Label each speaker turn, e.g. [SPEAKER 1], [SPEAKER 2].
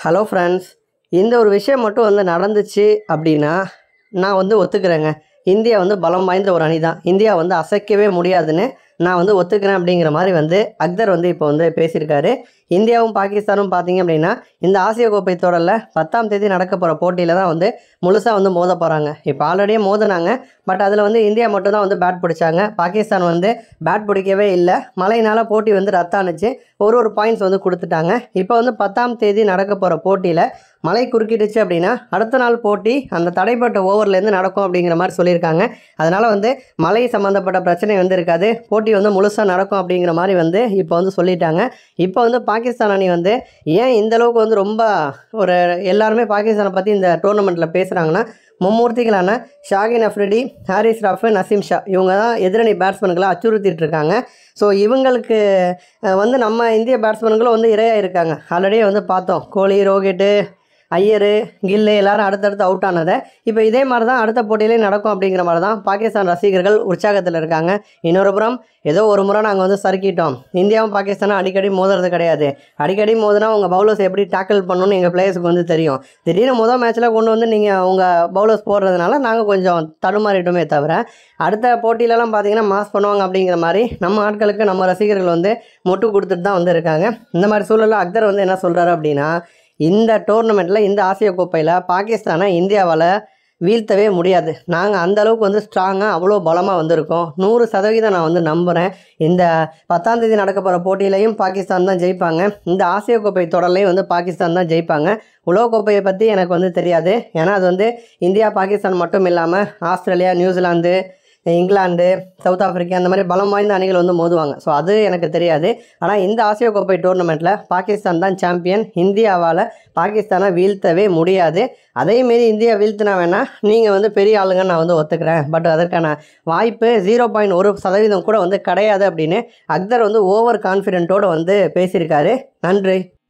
[SPEAKER 1] hello friends இந்த ஒரு விஷயம் மட்டும் வந்து நடந்துச்சு அப்படின்னா நான் வந்து ஒத்துக்கிறேங்க இந்தியா வந்து பலம் வாய்ந்த ஒரு அணி தான் இந்தியா வந்து அசைக்கவே முடியாதுன்னு நான் வந்து ஒத்துக்கிறேன் அப்படிங்கிற மாதிரி வந்து அக்தர் வந்து இப்போ வந்து பேசியிருக்காரு இந்தியாவும் பாகிஸ்தானும் பார்த்தீங்க அப்படின்னா இந்த ஆசிய கோப்பை தொடரில் பத்தாம் தேதி நடக்க போகிற போட்டியில் தான் வந்து முழுசாக வந்து மோத போகிறாங்க இப்போ ஆல்ரெடியே மோதினாங்க பட் அதில் வந்து இந்தியா மட்டும் தான் வந்து பேட் பிடிச்சாங்க பாகிஸ்தான் வந்து பேட் பிடிக்கவே இல்லை மழையினால் போட்டி வந்து ரத்தானுச்சு ஒரு ஒரு பாயிண்ட்ஸ் வந்து கொடுத்துட்டாங்க இப்போ வந்து பத்தாம் தேதி நடக்க போகிற போட்டியில் மழை குறுக்கிடுச்சு அப்படின்னா அடுத்த நாள் போட்டி அந்த தடைப்பட்ட ஓவர்லேருந்து நடக்கும் அப்படிங்கிற மாதிரி சொல்லியிருக்காங்க அதனால் வந்து மழை சம்மந்தப்பட்ட பிரச்சனை வந்து இருக்காது போட்டி வந்து முழுசாக நடக்கும் அப்படிங்கிற மாதிரி வந்து இப்போ வந்து சொல்லிட்டாங்க இப்போ வந்து பாகிஸ்தான் அணி வந்து ஏன் இந்த அளவுக்கு வந்து ரொம்ப ஒரு எல்லாருமே பாகிஸ்தானை பற்றி இந்த டோர்னமெண்ட்டில் பேசுகிறாங்கன்னா மும்மூர்த்திகளான ஷாகின் அஃப்ரிடி ஹாரிஸ் ரஃப் நசீம் ஷா இவங்க தான் எதிரணி பேட்ஸ்மேன்களை அச்சுறுத்திட்டு இருக்காங்க ஸோ இவங்களுக்கு அஹ், வந்து நம்ம இந்திய பேட்ஸ்மேன்களும் வந்து இரையாக இருக்காங்க ஆல்ரெடியே வந்து பார்த்தோம் கோலி ரோஹிட்டு ஐயரு கில்லு எல்லாரும் அடுத்தடுத்து அவுட் ஆனதை இப்போ இதே மாதிரி தான் அடுத்த போட்டியிலே நடக்கும் அப்படிங்கிற மாதிரி தான் பாகிஸ்தான் ரசிகர்கள் உற்சாகத்தில் இருக்காங்க இன்னொரு புறம் ஏதோ ஒரு முறை நாங்கள் வந்து சறுக்கிட்டோம் இந்தியாவும் பாகிஸ்தானும் அடிக்கடி மோதுறது கிடையாது அடிக்கடி மோதினா உங்கள் பவுலர்ஸ் எப்படி டேக்கிள் பண்ணணும்னு எங்கள் பிளேயர்ஸுக்கு வந்து தெரியும் திடீர்னு முதல் மேட்ச்சில் கொண்டு வந்து நீங்கள் உங்கள் பவுலர்ஸ் போடுறதுனால நாங்கள் கொஞ்சம் தடுமாறிட்டோமே தவிர அடுத்த போட்டியிலலாம் பார்த்தீங்கன்னா மாஸ் பண்ணுவாங்க அப்படிங்கிற மாதிரி நம்ம ஆட்களுக்கு நம்ம ரசிகர்கள் வந்து மொட்டு கொடுத்துட்டு தான் வந்து இருக்காங்க இந்த மாதிரி சூழலில் அக்தர் வந்து என்ன சொல்கிறாரு அப்படின்னா இந்த டோர்னமெண்ட்டில் இந்த ஆசிய கோப்பையில் பாகிஸ்தானை இந்தியாவால் வீழ்த்தவே முடியாது நாங்கள் அந்த அளவுக்கு வந்து ஸ்ட்ராங்காக அவ்வளோ பலமாக வந்திருக்கோம் நூறு சதவீதம் நான் வந்து நம்புகிறேன் இந்த பத்தாம் தேதி நடக்க போகிற போட்டியிலையும் பாகிஸ்தான் தான் ஜெயிப்பாங்க இந்த ஆசிய கோப்பை தொடர்லையும் வந்து பாகிஸ்தான் தான் ஜெயிப்பாங்க உலகக்கோப்பையை பற்றி எனக்கு வந்து தெரியாது ஏன்னா அது வந்து இந்தியா பாகிஸ்தான் மட்டும் இல்லாமல் Australia New Zealand England South Africa அந்த மாதிரி பலம் வாய்ந்த அணிகள் வந்து மோதுவாங்க ஸோ அது எனக்கு தெரியாது ஆனால் இந்த ஆசிய கோப்பை டோர்னமெண்ட்டில் பாகிஸ்தான் தான் சாம்பியன் இந்தியாவால் பாகிஸ்தானை வீழ்த்தவே முடியாது அதே மாரி இந்தியா வீழ்த்தினா வேணால் நீங்கள் வந்து பெரிய ஆளுங்க நான் வந்து ஒத்துக்கிறேன் பட் அதற்கான வாய்ப்பு ஜீரோ பாயிண்ட் ஒரு சதவீதம் கூட வந்து கிடையாது அப்படின்னு அக்தர் வந்து ஓவர் கான்ஃபிடென்ட்டோடு வந்து பேசியிருக்காரு நன்றி